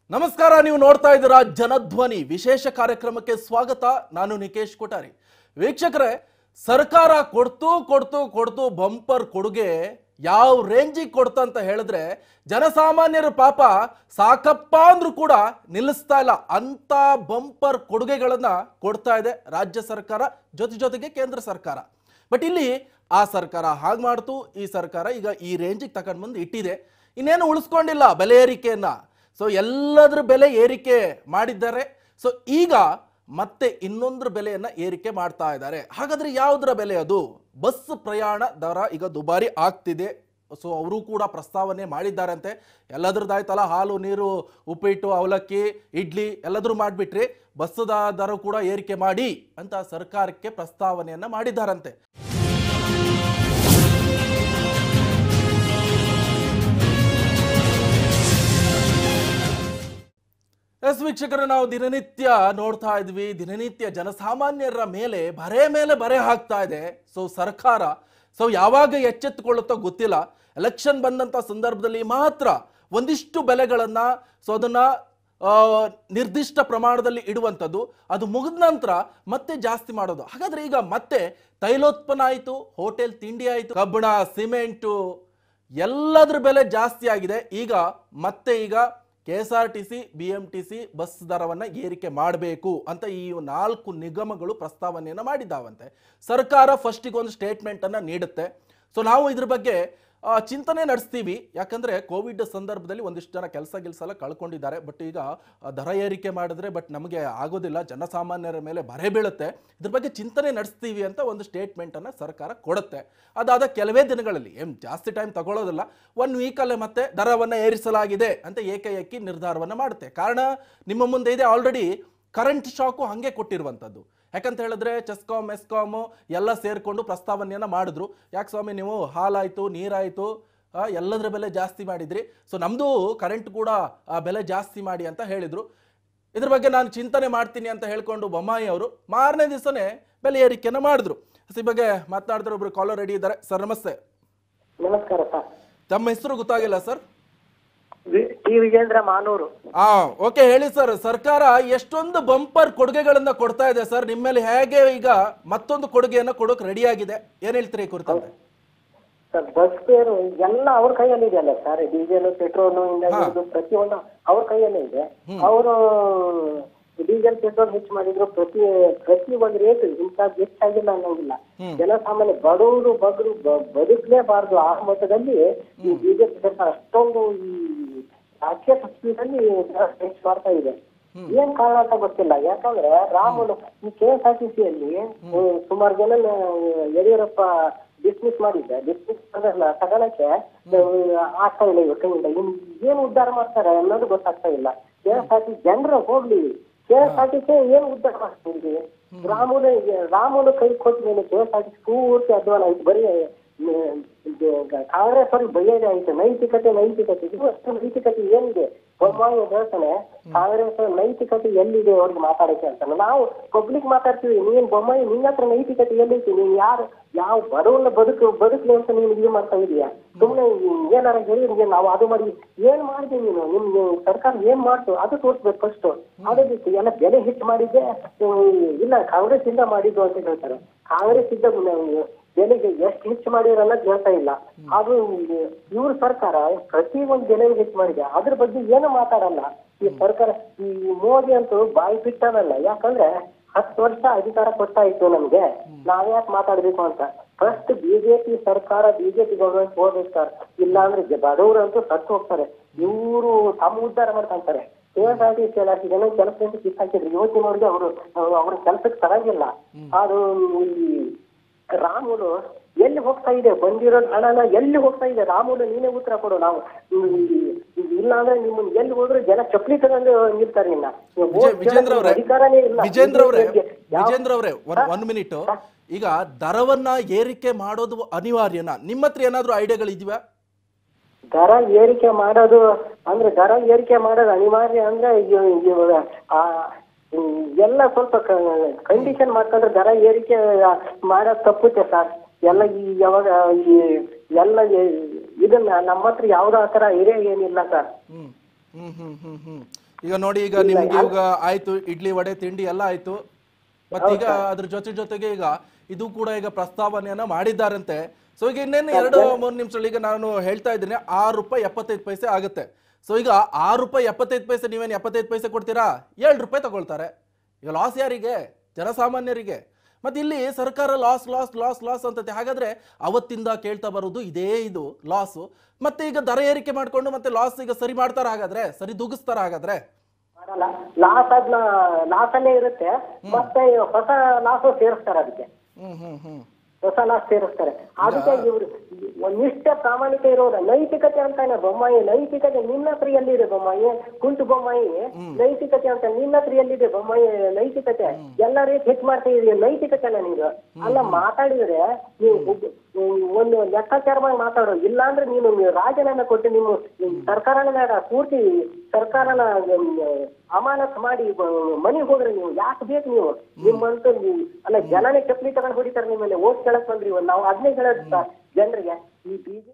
ನಮಸ್ಕಾರ ನೀವು ನೋಡ್ತಾ ಇದ್ದೀರಾ ಜನಧ್ವನಿ ವಿಶೇಷ ಕಾರ್ಯಕ್ರಮಕ್ಕೆ ಸ್ವಾಗತ ನಾನು ನಿಕೇಶ್ ಕೊಠಾರಿ ವೀಕ್ಷಕರೇ ಸರ್ಕಾರ ಕೊಡ್ತು ಕೊಡ್ತು ಕೊಡ್ತು ಬಂಪರ್ ಕೊಡುಗೆ ಯಾವ ರೇಂಜಿಗೆ ಕೊಡ್ತಾ ಅಂತ ಹೇಳಿದ್ರೆ ಜನಸಾಮಾನ್ಯರ ಪಾಪ ಸಾಕಪ್ಪ ಅಂದ್ರೂ ಕೂಡ ನಿಲ್ಲಿಸ್ತಾ ಇಲ್ಲ ಅಂತ ಬಂಪರ್ ಕೊಡುಗೆಗಳನ್ನ ಕೊಡ್ತಾ ಇದೆ ರಾಜ್ಯ ಸರ್ಕಾರ ಜೊತೆ ಜೊತೆಗೆ ಕೇಂದ್ರ ಸರ್ಕಾರ ಬಟ್ ಇಲ್ಲಿ ಆ ಸರ್ಕಾರ ಹಾಗೆ ಮಾಡ್ತು ಈ ಸರ್ಕಾರ ಈಗ ಈ ರೇಂಜಿಗೆ ತಗೊಂಡು ಬಂದು ಇಟ್ಟಿದೆ ಇನ್ನೇನು ಉಳಿಸ್ಕೊಂಡಿಲ್ಲ ಬೆಲೆ ಏರಿಕೆಯನ್ನ ಸೊ ಎಲ್ಲದರ ಬೆಲೆ ಏರಿಕೆ ಮಾಡಿದ್ದಾರೆ ಸೊ ಈಗ ಮತ್ತೆ ಇನ್ನೊಂದ್ರ ಬೆಲೆಯನ್ನ ಏರಿಕೆ ಮಾಡ್ತಾ ಇದ್ದಾರೆ ಹಾಗಾದ್ರೆ ಯಾವುದರ ಬೆಲೆ ಅದು ಬಸ್ ಪ್ರಯಾಣ ದರ ಈಗ ದುಬಾರಿ ಆಗ್ತಿದೆ ಸೊ ಅವರು ಕೂಡ ಪ್ರಸ್ತಾವನೆ ಮಾಡಿದ್ದಾರಂತೆ ಎಲ್ಲದ್ರದ್ದಾಯ್ತಲ್ಲ ಹಾಲು ನೀರು ಉಪ್ಪಿಟ್ಟು ಅವಲಕ್ಕಿ ಇಡ್ಲಿ ಎಲ್ಲದರೂ ಮಾಡಿಬಿಟ್ರಿ ಬಸ್ಸದ ದರ ಕೂಡ ಏರಿಕೆ ಮಾಡಿ ಅಂತ ಸರ್ಕಾರಕ್ಕೆ ಪ್ರಸ್ತಾವನೆಯನ್ನ ಮಾಡಿದ್ದಾರಂತೆ ಎಸ್ ವೀಕ್ಷಕರು ನಾವು ದಿನನಿತ್ಯ ನೋಡ್ತಾ ಇದ್ವಿ ದಿನನಿತ್ಯ ಜನಸಾಮಾನ್ಯರ ಮೇಲೆ ಬರೆ ಮೇಲೆ ಬರೆ ಹಾಕ್ತಾ ಇದೆ ಸೊ ಸರ್ಕಾರ ಸೊ ಯಾವಾಗ ಎಚ್ಚೆತ್ತುಕೊಳ್ಳುತ್ತೋ ಗೊತ್ತಿಲ್ಲ ಎಲೆಕ್ಷನ್ ಬಂದಂತ ಸಂದರ್ಭದಲ್ಲಿ ಮಾತ್ರ ಒಂದಿಷ್ಟು ಬೆಲೆಗಳನ್ನ ಸೊ ಅದನ್ನ ಆ, ನಿರ್ದಿಷ್ಟ ಪ್ರಮಾಣದಲ್ಲಿ ಇಡುವಂಥದ್ದು ಅದು ಮುಗಿದ ನಂತರ ಮತ್ತೆ ಜಾಸ್ತಿ ಮಾಡೋದು ಹಾಗಾದ್ರೆ ಈಗ ಮತ್ತೆ ತೈಲೋತ್ಪನ್ನ ಆಯಿತು ಹೋಟೆಲ್ ತಿಂಡಿ ಆಯಿತು ಕಬ್ಬಣ ಸಿಮೆಂಟು ಎಲ್ಲದ್ರ ಬೆಲೆ ಜಾಸ್ತಿ ಆಗಿದೆ ಈಗ ಮತ್ತೆ ಈಗ K S R T C B M T C bus ದರವನ್ನು ಏರಿಕೆ ಮಾಡಬೇಕು ಅಂತ ಈ ನಾಲ್ಕು ನಿಗಮಗಳು ಪ್ರಸ್ತಾವನೆಯನ್ನು ಮಾಡಿದ್ದಾವಂತೆ ಸರ್ಕಾರ ಫಸ್ಟಿಗೆ ಒಂದು ಸ್ಟೇಟ್ಮೆಂಟನ್ನು ನೀಡುತ್ತೆ ಸೊ ನಾವು ಇದ್ರ ಬಗ್ಗೆ ಆ, ಚಿಂತನೆ ನಡೆಸ್ತೀವಿ ಯಾಕಂದ್ರೆ ಕೋವಿಡ್ ಸಂದರ್ಭದಲ್ಲಿ ಒಂದಿಷ್ಟು ಜನ ಕೆಲಸ ಗಿಲ್ಸ ಎಲ್ಲ ಕಳ್ಕೊಂಡಿದ್ದಾರೆ ಬಟ್ ಈಗ ಆ, ದರ ಏರಿಕೆ ಮಾಡಿದ್ರೆ ಬಟ್ ನಮಗೆ ಆಗೋದಿಲ್ಲ ಜನಸಾಮಾನ್ಯರ ಮೇಲೆ ಬರೆ ಬೀಳುತ್ತೆ ಇದ್ರ ಬಗ್ಗೆ ಚಿಂತನೆ ನಡೆಸ್ತೀವಿ ಅಂತ ಒಂದು ಸ್ಟೇಟ್ಮೆಂಟನ್ನು ಸರ್ಕಾರ ಕೊಡುತ್ತೆ ಅದಾದ ಕೆಲವೇ ದಿನಗಳಲ್ಲಿ ಏನು ಜಾಸ್ತಿ ಟೈಮ್ ತಗೊಳ್ಳೋದಿಲ್ಲ ಒನ್ ವೀಕಲ್ಲೇ ಮತ್ತೆ ದರವನ್ನು ಏರಿಸಲಾಗಿದೆ ಅಂತ ಏಕೈಕಿ ನಿರ್ಧಾರವನ್ನು ಮಾಡುತ್ತೆ ಕಾರಣ ನಿಮ್ಮ ಮುಂದೆ ಇದೆ ಆಲ್ರೆಡಿ ಕರೆಂಟ್ ಶಾಕು ಹಾಗೆ ಕೊಟ್ಟಿರುವಂಥದ್ದು ಯಾಕಂತ ಹೇಳಿದ್ರೆ ಚೆಸ್ಕಾಮ್ ಮೆಸ್ಕಾಮು ಎಲ್ಲ ಸೇರಿಕೊಂಡು ಪ್ರಸ್ತಾವನೆಯನ್ನು ಮಾಡಿದ್ರು ಯಾಕೆ ಸ್ವಾಮಿ ನೀವು ಹಾಲಾಯಿತು ನೀರಾಯಿತು ಆ, ಎಲ್ಲದರ ಬೆಲೆ ಜಾಸ್ತಿ ಮಾಡಿದ್ರಿ ಸೊ ನಮ್ಮದು ಕರೆಂಟ್ ಕೂಡ ಆ, ಬೆಲೆ ಜಾಸ್ತಿ ಮಾಡಿ ಅಂತ ಹೇಳಿದರು ಇದ್ರ ಬಗ್ಗೆ ನಾನು ಚಿಂತನೆ ಮಾಡ್ತೀನಿ ಅಂತ ಹೇಳ್ಕೊಂಡು ಬೊಮ್ಮಾಯಿ ಅವರು ಮಾರನೇ ದಿವಸನೇ ಬೆಲೆ ಏರಿಕೆಯನ್ನು ಮಾಡಿದ್ರು ಈ ಬಗ್ಗೆ ಮಾತನಾಡಿದ್ರೆ ಒಬ್ರು ಕಾಲರ್ ರೆಡಿ ಇದ್ದಾರೆ ಸರ್ ನಮಸ್ತೆ ನಮಸ್ಕಾರ ಸರ್ ತಮ್ಮ ಹೆಸರು ಗೊತ್ತಾಗಿಲ್ಲ ಸರ್ ವಿ- ಟಿ ವಿಜೇಂದ್ರ ಮಾನೂರು ಆ ಓಕೆ ಹೇಳಿ ಸರ್ ಸರ್ಕಾರ ಎಷ್ಟೊಂದು ಬಂಪರ್ ಕೊಡುಗೆಗಳನ್ನ ಕೊಡ್ತಾ ಇದೆ ಸರ್ ನಿಮ್ಮ ಮೇಲೆ ಹೇಗೆ ಈಗ ಮತ್ತೊಂದು ಕೊಡುಗೆಯನ್ನ ಕೊಡೋಕೆ ರೆಡಿ ಆಗಿದೆ ಏನ್ ಹೇಳ್ತೀರಿ ಈ ಕುರಿತಂತೆ ಸರ್ ಬಸ್ ಫೇರು ಎಲ್ಲ ಅವ್ರ ಕೈಯಲ್ಲಿ ಇದೆಯಲ್ಲ ಸರ್ ಡೀಸೆಲ್ ಪೆಟ್ರೋಲ್ ಇಂದ ಹಿಡಿದು ಪ್ರತಿಯೊಂದು ಅವ್ರ ಕೈಯಲ್ಲೇ ಇದೆ ಅವರು ಡೀಸೆಲ್ ಪೆಟ್ರೋಲ್ ಹೆಚ್ಚು ಮಾಡಿದ್ರು ಪ್ರತಿ ಪ್ರತಿ ಒಂದು ರೇಟ್ ಇಂಥ ಹೆಚ್ಚಾಗಿಲ್ಲ ಅನ್ನೋಂಗಿಲ್ಲ ಜನಸಾಮಾನ್ಯ ಬಡವರು ಬಗ್ರು ಬ- ಬದುಕಲೇಬಾರ್ದು ಆ ಮಟ್ಟದಲ್ಲಿ ಈ ಬಿಜೆಪಿ ಸರ್ಕಾರ ಅಷ್ಟೊಂದು ಈ ರಾಜಕೀಯ ಸ್ಪೀಡಲ್ಲಿ ಹೆಚ್ಚು ಮಾಡ್ತಾ ಇದೆ ಏನ್ ಕಾರಣ ಅಂತ ಗೊತ್ತಿಲ್ಲ ಯಾಕಂದ್ರೆ ರಾಮುಲು ಈ ಕೆ ಎಸ್ ಆರ್ ಟಿ ಸಿಯಲ್ಲಿ ಸುಮಾರು ಜನ ಯಡಿಯೂರಪ್ಪ ಡಿಸ್ಮಿಸ್ ಮಾಡಿದ್ದೆ ಡಿಸ್ಮಿಸ್ ಮಾಡಲ್ಲ ತಗೊಳಕ್ಕೆ ಆ, ಆಗ್ತಾ ಇಲ್ಲ ಇವ್ರ ಕೈಯಿಂದ ಇನ್ ಏನ್ ಉದ್ಧಾರ ಮಾಡ್ತಾರೆ ಅನ್ನೋದು ಗೊತ್ತಾಗ್ತಾ ಇಲ್ಲ ಕೆ ಎಸ್ ಆರ್ ಟಿ ಜನರು ಹೋಗ್ಲಿ K S R T C ಏನ್ ಉದ್ಧಾರ ಮಾಡ್ತೀವಿ ರಾಮುಲು ರಾಮುಲು ಕೈ ಕೊಟ್ಟ ಮೇಲೆ K S R T C ಪೂರ್ತಿ ಅಧ್ವಾನ ಆಯ್ತು ಬರೀ ಮ್, ಇದು ಕಾಂಗ್ರೆಸ್ ಅವ್ರಿಗೆ ಬೈಯೋದೇ ಆಯ್ತು ನೈತಿಕತೆ ನೈತಿಕತೆ ಇದು ಅಷ್ಟು ನೈತಿಕತೆ ಏನಿದೆ ಬೊಮ್ಮಾಯಿ ಹೇಳ್ತಾನೆ ಕಾಂಗ್ರೆಸ್ ನೈತಿಕತೆ ಎಲ್ಲಿದೆ ಅವ್ರಿಗೆ ಮಾತಾಡಕ್ಕೆ ಅಂತಾನೆ ನಾವು ಪಬ್ಲಿಕ್ ಮಾತಾಡ್ತೀವಿ ನೀನ್ ಬೊಮ್ಮಾಯಿ ನಿನ್ನ ಹತ್ರ ನೈತಿಕತೆ ಎಲ್ಲಿತ್ತು ನೀನ್ ಯಾರು ಯಾವ ಬಡವನ್ನ ಬದುಕು ಬದುಕ್ಲಿ ಅಂತ ನೀನು ಇದು ಮಾಡ್ತಾ ಇದೀಯಾ ಸುಮ್ನೆ ಏನಾರ ಹೇಳಿ ನಿಮ್ಗೆ ನಾವು ಅದು ಮಾಡಿ ಏನ್ ಮಾಡಿದೆ ನೀನು ನಿಮ್ ಸರ್ಕಾರ ಏನ್ ಮಾಡ್ತು ಅದು ತೋರಿಸ್ಬೇಕು ಫಸ್ಟ್ ಅದೇ ಬಿಟ್ಟು ಎಲ್ಲ ಬೆಲೆ ಹೆಚ್ಚು ಮಾಡಿದ್ದೆ ಹ್ಮ್, ಇಲ್ಲ ಕಾಂಗ್ರೆಸ್ ಇಂದ ಮಾಡಿದ್ದು ಅಂತ ಹೇಳ್ತಾರೆ ಕಾಂಗ್ರೆಸ್ ಇದ್ದ ಮ- ಬೆಲೆಗೆ ಎಷ್ಟು ಹೆಚ್ಚು ಮಾಡಿದ್ರು ಅನ್ನೋದು ಹೇಳ್ತಾ ಇಲ್ಲ ಅದು ಇವ್ರ ಸರ್ಕಾರ ಪ್ರತಿ ಒಂದು ಬೆಲೆಗೆ ಹೆಚ್ಚು ಮಾಡಿದೆ ಅದ್ರ ಬಗ್ಗೆ ಏನು ಮಾತಾಡಲ್ಲ ಈ ಸರ್ಕಾರ ಈ ಮೋದಿ ಅಂತೂ ಬಾಯಿ ಬಿಟ್ಟನಲ್ಲ ಯಾಕಂದ್ರೆ ಹತ್ತು ವರ್ಷ ಅಧಿಕಾರ ಕೊಟ್ಟಾಯ್ತು ನಮ್ಗೆ ನಾವ್ಯಾಕೆ ಮಾತಾಡ್ಬೇಕು ಅಂತ ಫಸ್ಟ್ ಬಿಜೆಪಿ ಸರ್ಕಾರ ಬಿಜೆಪಿ ಗೌರ್ಮೆಂಟ್ ಹೋಗ್ಬೇಕು ಸರ್ ಇಲ್ಲ ಅಂದ್ರೆ ಜ- ಬಡವರು ಅಂತೂ ಸತ್ತು ಹೋಗ್ತಾರೆ ಇವರು ತಮ್ಮ ಉದ್ಧಾರ ಮಾಡ್ಕೊಂತಾರೆ K S R T C ಎಲ್ಲ ಜನ ಕೆಲಸದಿಂದ ಕಿತ್ತಾಕಿದ್ರು ಇವತ್ತಿನವ್ರಿಗೆ ಅವರು ಅವ್ರ ಕೆಲ್ಸಕ್ಕೆ ತರಂಗಿಲ್ಲ ಅದು ಈ ರಾಮುಲು ಎಲ್ಲಿ ಹೋಗ್ತಾ ಇದೆ ಬಂದಿರೋ ಹಣನ ಎಲ್ಲಿ ಹೋಗ್ತಾ ಇದೆ ರಾಮುಲು ನೀನೇ ಉತ್ತರ ಕೊಡು ನಾವು ಇಲ್ಲ ಅಂದ್ರೆ ನಿಮ್ಮನ್ನ ಎಲ್ಲಿ ಹೋದ್ರೆ ಜನ ಚಪ್ಪಲಿ ತಗೊಂಡು ನಿಲ್ತಾರೆ ನಿನ್ನ ನೀವು ವಿಜಯ್- ಹೋಗ್ ವಿಜೇಂದ್ರ ಅವರೇ ಅಧಿಕಾರನೇ ಇಲ್ಲ ವಿಜೇಂದ್ರ ಅವರೇ ಯಾವ- ವಿಜೇಂದ್ರ ಅವರೇ ಒನ್ ಒನ್ ಮಿನಿಟ್ ಈಗ ದರವನ್ನ ಏರಿಕೆ ಮಾಡೋದು ಅನಿವಾರ್ಯನಾ ನಿಮ್ಮ ಹತ್ರ ಏನಾದ್ರೂ ಐಡಿಯಾಗಳು ಇದೆಯಾ ದರ ಏರಿಕೆ ಮಾಡೋದು ಅಂದ್ರೆ ದರ ಏರಿಕೆ ಮಾಡೋದು ಅನಿವಾರ್ಯ ಅಂದ್ರೆ ಇವ್- ಇವ್- ಆ, ಹ್ಮ್, ಎಲ್ಲ ಸ್ವಲ್ಪ ಕಂಡೀಷನ್ ಮಾಡ್ಕೊಂಡ್ರೆ ದರ ಏರಿಕೆ ಮಾಡೋದ್ ತಪ್ಪುತ್ತೆ ಸರ್ ಎಲ್ಲ ಈ ಯಾವಾಗ ಈ ಎಲ್ಲ ಈ- ಇದನ್ನ ನಮ್ಮ ಹತ್ರ ಯಾವ್ದು ಆ ತರ ಐಡಿಯಾ ಏನಿಲ್ಲ ಸರ್ ಹ್ಮ್ ಹ್ಮ್ ಹ್ಮ್ ಹ್ಮ್ ಹ್ಮ್ ಈಗ ನೋಡಿ ಈಗ ನಿಮ್ಗೆ ಈಗ ಆಯ್ತು ಇಡ್ಲಿ ವಡೆ ತಿಂಡಿ ಎಲ್ಲ ಆಯ್ತು ಮತ್ತೀಗ ಅದ್ರ ಜೊತೆ ಜೊತೆಗೆ ಈಗ ಇದು ಕೂಡ ಈಗ ಪ್ರಸ್ತಾವನೆಯನ್ನ ಮಾಡಿದ್ದಾರಂತೆ ಸೊ ಈಗ ಇನ್ನೇನು ಎರಡು ಮೂರು ನಿಮಿಷ ಈಗ ನಾನು ಹೇಳ್ತಾ ಇದ್ದೀನಿ ಆರು ರೂಪಾಯಿ ಎಪ್ಪತ್ತೈದು ಪೈಸೆ ಆಗುತ್ತೆ ಸೊ ಈಗ ಆರು ರೂಪಾಯಿ ಎಪ್ಪತ್ತೈದು ಪೈಸೆ ನೀವೇನು ಎಪ್ಪತ್ತೈದು ಪೈಸೆ ಕೊಡ್ತೀರಾ ಏಳು ರೂಪಾಯಿ ತಗೊಳ್ತಾರೆ ಈಗ ಲಾಸ್ ಯಾರಿಗೆ ಜನಸಾಮಾನ್ಯರಿಗೆ ಮತ್ತೆ ಇಲ್ಲಿ ಸರ್ಕಾರ ಲಾಸ್ ಲಾಸ್ ಲಾಸ್ ಲಾಸ್ ಅಂತತೆ ಹಾಗಾದ್ರೆ ಅವತ್ತಿಂದ ಕೇಳ್ತಾ ಬರೋದು ಇದೇ ಇದು ಲಾಸು ಮತ್ತೆ ಈಗ ದರ ಏರಿಕೆ ಮಾಡ್ಕೊಂಡು ಮತ್ತೆ ಲಾಸ್ ಈಗ ಸರಿ ಮಾಡ್ತಾರ ಹಾಗಾದ್ರೆ ಸರಿ ದುಗಿಸ್ತಾರ ಹಾಗಾದ್ರೆ ಮಾಡಲ್ಲ ಲಾಸ್ ಅದ್ನ ಲಾಸ್ ಅಲ್ಲೇ ಇರುತ್ತೆ ಮತ್ತೆ ಹೊಸ ಲಾಸ್ ಸೇರಿಸ್ತಾರೆ ಅದಕ್ಕೆ ಹ್ಮ್ ಹ್ಮ್ ಹ್ಮ್ ಹೊಸ ಲಾಸ್ ಸೇರಿಸ್ತಾರೆ ಅದಕ್ಕೆ ಇವರು ನಿಷ್ಠ ಪ್ರಾಮಾಣಿಕ ಇರೋರ ನೈತಿಕತೆ ಅಂತಾನೆ ಬೊಮ್ಮಾಯಿ ನೈತಿಕತೆ ನಿನ್ನ ಹತ್ರ ಎಲ್ಲಿದೆ ಬೊಮ್ಮಾಯಿ ಕುಂಟು ಬೊಮ್ಮಾಯಿ ನೈತಿಕತೆ ಅಂತ ನಿನ್ನ ಹತ್ರ ಎಲ್ಲಿದೆ ಬೊಮ್ಮಾಯಿ ನೈತಿಕತೆ ಎಲ್ಲ ರೀತಿ ಹೆಚ್ಚು ಮಾಡ್ತಾ ಇದೀಯ ನೈತಿಕತೆನ ನೀನು ಅಲ್ಲ ಮಾತಾಡಿದ್ರೆ ನೀವು ಒಬ್ಬ- ಒಂದು ಲೆಕ್ಕಾಚಾರವಾಗಿ ಮಾತಾಡೋ ಇಲ್ಲ ಅಂದ್ರೆ ನೀನು ನೀವು ರಾಜೀನಾಮೆ ಕೊಟ್ಟು ನಿಮ್ಮ ನಿಮ್ಮ ಸರ್ಕಾರನ ಬೇಡ ಪೂರ್ತಿ ಸರ್ಕಾರನ ಉಮ್, ಅಮಾನತ್ ಮಾಡಿ ಮನೆಗೆ ಹೋದ್ರೆ ನೀವು ಯಾಕೆ ಬೇಕು ನೀವು ನಿಮ್ಮಂತ ನೀವು ಅಲ್ಲ ಜನನೇ ಚಪ್ಪಲಿ ತಗೊಂಡು ಹೊಡಿತಾರೆ ನಿಮ್ಮಲ್ಲಿ ಓಟ್ ಕೇಳಕ್ ಬಂದ್ರಿ ಇವತ್ತು ನಾವು ಅದನ್ನೇ ಹೇಳೋದು ಜನರಿಗೆ ಈ ಬಿಜೆಪಿ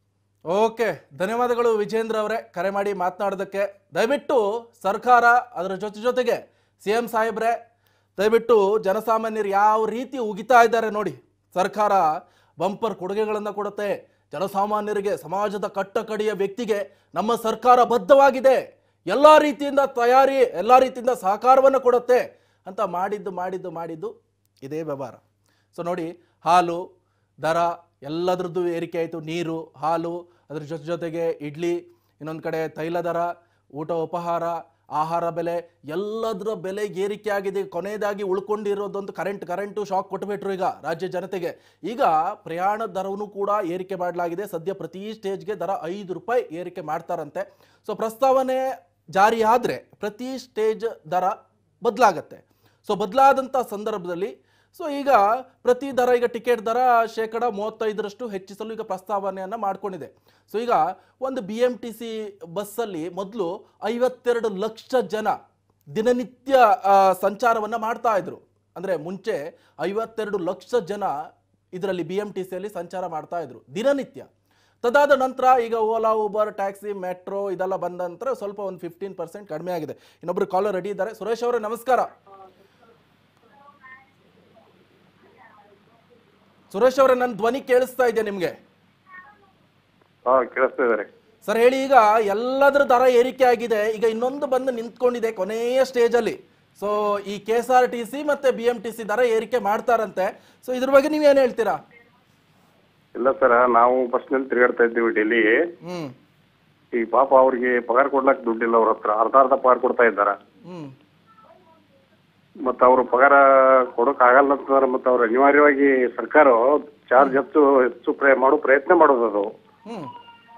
ಓಕೆ ಧನ್ಯವಾದಗಳು ವಿಜೇಂದ್ರ ಅವರೇ ಕರೆ ಮಾಡಿ ಮಾತನಾಡೋದಕ್ಕೆ ದಯವಿಟ್ಟು ಸರ್ಕಾರ ಅದರ ಜೊತೆ ಜೊತೆಗೆ ಸಿ ಎಂ ಸಾಹೇಬ್ರೆ ದಯವಿಟ್ಟು ಜನಸಾಮಾನ್ಯರು ಯಾವ ರೀತಿ ಉಗಿತಾ ಇದ್ದಾರೆ ನೋಡಿ ಸರ್ಕಾರ ಬಂಪರ್ ಕೊಡುಗೆಗಳನ್ನು ಕೊಡುತ್ತೆ ಜನಸಾಮಾನ್ಯರಿಗೆ ಸಮಾಜದ ಕಟ್ಟಕಡೆಯ ವ್ಯಕ್ತಿಗೆ ನಮ್ಮ ಸರ್ಕಾರ ಬದ್ಧವಾಗಿದೆ ಎಲ್ಲ ರೀತಿಯಿಂದ ತಯಾರಿ ಎಲ್ಲ ರೀತಿಯಿಂದ ಸಹಕಾರವನ್ನು ಕೊಡುತ್ತೆ ಅಂತ ಮಾಡಿದ್ದು ಮಾಡಿದ್ದು ಮಾಡಿದ್ದು ಇದೇ ವ್ಯವಹಾರ ಸೊ ನೋಡಿ ಹಾಲು ದರ ಎಲ್ಲದ್ರದ್ದು ಏರಿಕೆ ಆಯಿತು ನೀರು ಹಾಲು ಅದ್ರ ಜೊತೆ ಜೊತೆಗೆ ಇಡ್ಲಿ ಇನ್ನೊಂದು ಕಡೆ ತೈಲ ದರ ಊಟ ಉಪಹಾರ ಆಹಾರ ಬೆಲೆ ಎಲ್ಲದರ ಬೆಲೆ ಏರಿಕೆ ಆಗಿದೆ ಕೊನೆಯದಾಗಿ ಉಳ್ಕೊಂಡಿರೋದೊಂದು ಕರೆಂಟ್ ಕರೆಂಟು ಶಾಕ್ ಕೊಟ್ಬಿಟ್ರು ಈಗ ರಾಜ್ಯ ಜನತೆಗೆ ಈಗ ಪ್ರಯಾಣ ದರವನ್ನು ಕೂಡ ಏರಿಕೆ ಮಾಡಲಾಗಿದೆ ಸದ್ಯ ಪ್ರತಿ ಸ್ಟೇಜ್ಗೆ ದರ ಐದು ರೂಪಾಯಿ ಏರಿಕೆ ಮಾಡ್ತಾರಂತೆ ಸೊ ಪ್ರಸ್ತಾವನೆ ಜಾರಿ ಆದರೆ ಪ್ರತಿ ಸ್ಟೇಜ್ ದರ ಬದಲಾಗತ್ತೆ ಸೊ ಬದಲಾದಂಥ ಸಂದರ್ಭದಲ್ಲಿ ಸೊ ಈಗ ಪ್ರತಿ ದರ ಈಗ ಟಿಕೆಟ್ ದರ ಶೇಕಡ ಮೂವತ್ತೈದರಷ್ಟು ಹೆಚ್ಚಿಸಲು ಈಗ ಪ್ರಸ್ತಾವನೆಯನ್ನು ಮಾಡ್ಕೊಂಡಿದೆ ಸೊ ಈಗ ಒಂದು ಬಿ ಎಮ್ ಟಿ ಸಿ ಬಸ್ಸಲ್ಲಿ ಮೊದಲು ಐವತ್ತೆರಡು ಲಕ್ಷ ಜನ ದಿನನಿತ್ಯ ಸಂಚಾರವನ್ನು ಮಾಡ್ತಾ ಇದ್ರು ಅಂದರೆ ಮುಂಚೆ ಐವತ್ತೆರಡು ಲಕ್ಷ ಜನ ಇದರಲ್ಲಿ ಬಿ ಎಮ್ ಟಿ ಸಿಯಲ್ಲಿ ಸಂಚಾರ ಮಾಡ್ತಾ ಇದ್ರು ದಿನನಿತ್ಯ ತದಾದ ನಂತರ ಈಗ ಓಲಾ ಊಬರ್ ಟ್ಯಾಕ್ಸಿ ಮೆಟ್ರೋ ಇದೆಲ್ಲ ಬಂದ ನಂತರ ಸ್ವಲ್ಪ ಒಂದು ಫಿಫ್ಟೀನ್ ಪರ್ಸೆಂಟ್ ಕಡಿಮೆ ಆಗಿದೆ ಇನ್ನೊಬ್ರು ಕಾಲರ್ ರೆಡಿ ಇದ್ದಾರೆ ಸುರೇಶ್ ಅವರೇ ನಮಸ್ಕಾರ ಸುರೇಶ್ ಅವರೇ ನನ್ನ ಧ್ವನಿ ಕೇಳಿಸ್ತಾ ಇದೆ ನಿಮಗೆ ಹಾ ಕೇಳಿಸ್ತಾ ಇದಾರೆ ಸರ್ ಹೇಳಿ ಈಗ ಎಲ್ಲದರ ದರ ಏರಿಕೆ ಆಗಿದೆ ಈಗ ಇನ್ನೊಂದು ಬಂದು ನಿಂತ್ಕೊಂಡಿದೆ ಕೊನೆಯ ಸ್ಟೇಜಲ್ಲಿ ಸೊ ಈ K S R T C ಮತ್ತೆ ಬಿ ಎಂ ಟಿ ಸಿ ದರ ಏರಿಕೆ ಮಾಡ್ತಾರಂತೆ ಸೊ ಇದ್ರ ಬಗ್ಗೆ ನೀವೇನು ಹೇಳ್ತೀರಾ ಇಲ್ಲ ಸರ್ ನಾವು ಬಸ್ ನಲ್ಲಿ ತಿರುಗಾಡ್ತಾ ಇದ್ದೀವಿ ಡೆಲ್ಲಿ ಹ್ಮ್ ಈ ಪಾಪ ಅವ್ರಿಗೆ ಪಗಾರ ಕೊಡ್ಲಕ್ ದುಡ್ಡಿಲ್ಲ ಅವ್ರ ಹತ್ರ ಅರ್ಧ ಅರ್ಧ ಪಗಾರ ಕೊಡ್ತಾ ಇದ್ದಾರ ಹ್ಮ್ ಮತ್ತ ಅವ್ರು ಪಗಾರ ಕೊಡಕ್ ಆಗಲ್ಲ ಅಂತಂದ್ರೆ ಮತ್ತೆ ಅವ್ರು ಅನಿವಾರ್ಯವಾಗಿ ಸರ್ಕಾರ ಚಾರ್ಜ್ ಹೆಚ್ಚು ಹೆಚ್ಚು ಪ್ರಯ ಮಾಡೋ ಪ್ರಯತ್ನ ಮಾಡೋದು ಅದು ಹ್ಮ್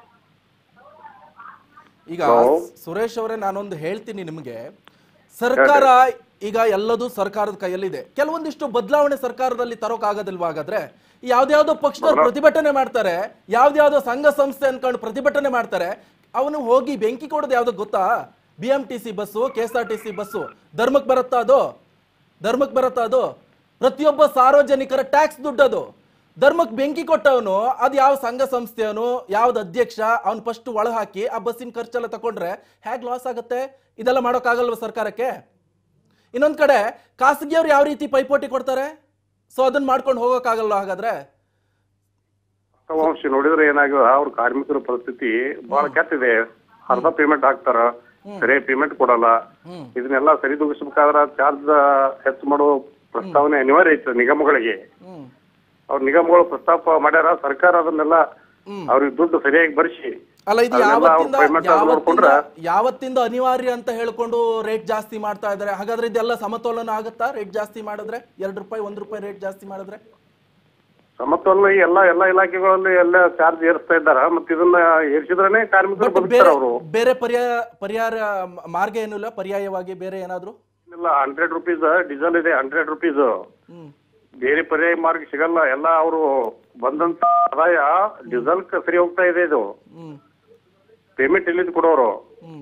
ಈಗ ಸುರೇಶ್ ಅವರೇ ನಾನೊಂದು ಹೇಳ್ತೀನಿ ನಿಮಗೆ ಸರ್ಕಾರ ಈಗ ಎಲ್ಲದೂ ಸರ್ಕಾರದ ಕೈಯಲ್ಲಿದೆ ಕೆಲವೊಂದಿಷ್ಟು ಬದಲಾವಣೆ ಸರ್ಕಾರದಲ್ಲಿ ತರೋಕ್ ಆಗೋದಿಲ್ವಾ ಹಾಗಾದ್ರೆ ಯಾವ್ದ್ಯಾವ್ದೋ ಪಕ್ಷದವ್ರು ಪ್ರತಿಭಟನೆ ಮಾಡ್ತಾರೆ ಯಾವ್ದ್ಯಾವ್ದೋ ಸಂಘ ಸಂಸ್ಥೆ ಅನ್ಕೊಂಡು ಪ್ರತಿಭಟನೆ ಮಾಡ್ತಾರೆ ಅವನು ಹೋಗಿ ಬೆಂಕಿ ಕೊಡೋದು ಯಾವ್ದು ಗೊತ್ತಾ B M T C bus K S R T C bus ಧರ್ಮಕ್ಕೆ ಬರುತ್ತಾ ಅದು ಧರ್ಮಕ್ಕೆ ಬರುತ್ತಾ ಅದು ಪ್ರತಿಯೊಬ್ಬ ಸಾರ್ವಜನಿಕರ ಟ್ಯಾಕ್ಸ್ ದುಡ್ಡದು ಧರ್ಮಕ್ಕೆ ಬೆಂಕಿ ಕೊಟ್ಟವನು ಅದು ಯಾವ ಸಂಘ ಸಂಸ್ಥೆಯವನು ಯಾವ್ದು ಅಧ್ಯಕ್ಷ ಅವ್ನು ಫಸ್ಟ್ ಒಳ ಹಾಕಿ ಆ ಬಸ್ಸಿನ ಖರ್ಚೆಲ್ಲ ತಗೊಂಡ್ರೆ ಹೇಗೆ ಲಾಸ್ ಆಗುತ್ತೆ ಇದೆಲ್ಲ ಮಾಡೋಕ್ಕಾಗಲ್ವ ಸರ್ಕಾರಕ್ಕೆ ಇನ್ನೊಂದ್ ಕಡೆ ಖಾಸಗಿಯವ್ರು ಯಾವ ರೀತಿ ಪೈಪೋಟಿ ಕೊಡ್ತಾರೆ ಸೊ ಅದನ್ನ ಮಾಡ್ಕೊಂಡು ಹೋಗೋಕ್ಕಾಗಲ್ವ ಹಾಗಾದ್ರೆ ವಾಸ್ತವಾಂಶ ನೋಡಿದ್ರೆ ಏನಾಗ ಅವ್ರ ಕಾರ್ಮಿಕರ ಪರಿಸ್ಥಿತಿ ಬಹಳ ಕೆಟ್ಟಿದೆ ಅರ್ಧ ಪೇಮೆಂಟ್ ಹಾಕ್ತಾರ ಸರಿ ಪೇಮೆಂಟ್ ಕೊಡಲ್ಲ ಹ್ಮ್ ಇದನ್ನೆಲ್ಲ ಸರಿದೂಗಿಸ್ಬೇಕಾದ್ರ ಚಾರ್ಜ್ ಹೆಚ್ಚು ಮಾಡೋ ಪ್ರಸ್ತಾವನೆ ಅನಿವಾರ್ಯ ಐತೆ ನಿಗಮಗಳಿಗೆ ಹ್ಮ್ ಅವ್ರ ನಿಗಮಗಳು ಪ್ರಸ್ತಾಪ ಮಾಡ್ಯಾರ ಸರ್ಕಾರ ಅದನ್ನೆಲ್ಲ ಹ್ಮ್. ಅವ್ರಿಗೆ ದುಡ್ಡು ಸರಿಯಾಗಿ ಬರ್ಸಿ ಅಲ್ಲ ಇದು ಅದನ್ನೆಲ್ಲ ಅವ್ರ ಯಾವತ್ತಿಂದ payment ಆದ್ ಯಾವತ್ತಿಂದ ನೋಡ್ಕೊಂಡ್ರೆ ಯಾವತ್ತಿಂದ ಅನಿವಾರ್ಯ ಅಂತ ಹೇಳ್ಕೊಂಡು ರೇಟ್ ಜಾಸ್ತಿ ಮಾಡ್ತಾ ಇದ್ದಾರೆ ಹಾಗಾದ್ರೆ ಇದೆಲ್ಲ ಸಮತೋಲನ ಆಗುತ್ತಾ ರೇಟ್ ಜಾಸ್ತಿ ಮಾಡಿದ್ರೆ ಎರಡು ರೂಪಾಯಿ ಒಂದು ರೂಪಾಯಿ ರೇಟ್ ಜಾಸ್ತಿ ಮಾಡಿದ್ರೆ ಸಮತೋಲನ ಈ ಎಲ್ಲ ಎಲ್ಲ ಇಲಾಖೆಗಳಲ್ಲಿ ಎಲ್ಲ ಚಾರ್ಜ್ ಏರಿಸ್ತಾ ಇದ್ದಾರ ಮತ್ತೆ ಇದನ್ನ ಏರಿಸಿದ್ರೇನೆ ಕಾರ್ಮಿಕರು ಬಟ್ ಬದುಕ್ತಾರ ಬೇರೆ ಅವರು ಬೇರೆ ಪರ್ಯಾಯ ಪರಿಹಾರ ಮ- ಮಾರ್ಗ ಏನಿಲ್ಲ ಪರ್ಯಾಯವಾಗಿ ಬೇರೆ ಏನಾದ್ರು ಇಲ್ಲ ಹಂಡ್ರೆಡ್ ರುಪೀಸ್ ಡೀಸೆಲ್ ಇದೆ ಹಂಡ್ರೆಡ್ ರುಪೀಸ್ ಹ್ಮ್ ಬೇರೆ ಪರ್ಯಾಯ ಮಾರ್ಗ ಸಿಗಲ್ಲ ಎಲ್ಲ ಅವರು ಬಂದಂತ ಆದಾಯ ಡೀಸೆಲ್ ಸರಿ ಹೋಗ್ತಾ ಇದೆ ಇದು ಹ್ಮ್ ಪೇಮೆಂಟ್ ಎಲ್ಲಿಂದ ಕೊಡೋರು ಹ್ಮ್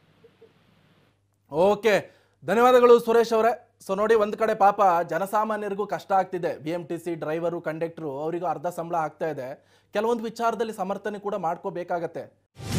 ಓಕೆ ಧನ್ಯವಾದಗಳು ಸುರೇಶ್ ಅವರೇ ಸೊ ನೋಡಿ ಒಂದ್ ಕಡೆ ಪಾಪ ಜನಸಾಮಾನ್ಯರಿಗೂ ಕಷ್ಟ ಆಗ್ತಿದೆ B M T C driver conductor ಅವರಿಗೂ ಅರ್ಧ ಸಂಬಳ ಆಗ್ತಾ ಇದೆ ಕೆಲವೊಂದು ವಿಚಾರದಲ್ಲಿ ಸಮರ್ಥನೆ ಕೂಡ ಮಾಡ್ಕೋಬೇಕಾಗತ್ತೆ